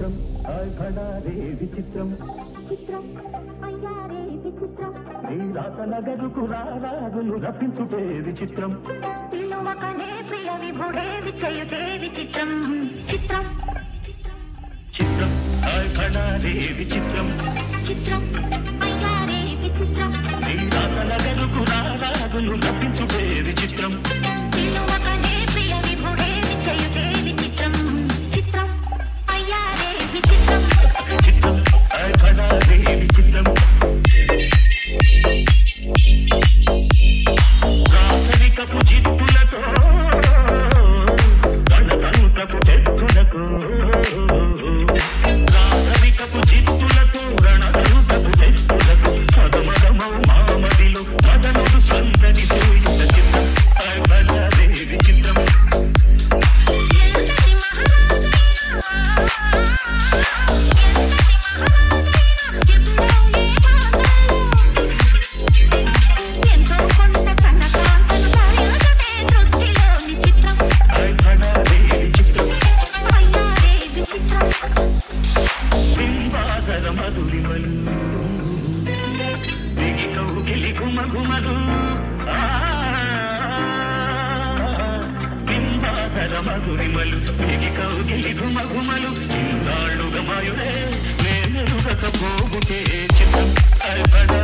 విచిత్రం రే విచిత్రం చిత్రం అయ్యారే విచిత్రం నీ రాసన గదుకు రారాజును రప్పించుటే విచిత్రం పిలువకనే ప్రియ విభుడే విచయుతే విచిత్రం చిత్రం చిత్రం రే విచిత్రం చిత్రం అయ్యారే విచిత్రం నీ రాసన గదుకు రారాజును రప్పించుటే విచిత్రం పిలువకనే ప్రియ విభుడే విచయుతే విచిత్రం చిత్రం అయ్యారే విచిత్రం చిత్రం రే విచిత్రం రాసరికపు జిత్తులతో గణతంత్రపు తెక్కులకు రాసరికపు జిత్తులతో రణతంత్రపు తెక్కులకు సదమదమౌ మామదిలో మదనుడు సందడి పూయిత చిత్రం రే విచిత్రం ఎంతటి మహారాజైనా ఎంతటి మహారాజైనా ఎంతో కొంత కనకాంతను సాయుధమే దృష్టిలో విచిత్రం రే విచిత్రం అయ్యారే విచిత్రం బింబాసర మధురిమలు దిగి కౌగిలి గుమగుమలు ఆ, బింబాసర మధురిమలు దిగి కౌగిలి గుమగుమలు ఇన్నాళ్ళుగా మాయుడే నేనెరుగక పోగుటే చిత్తం అర్పణ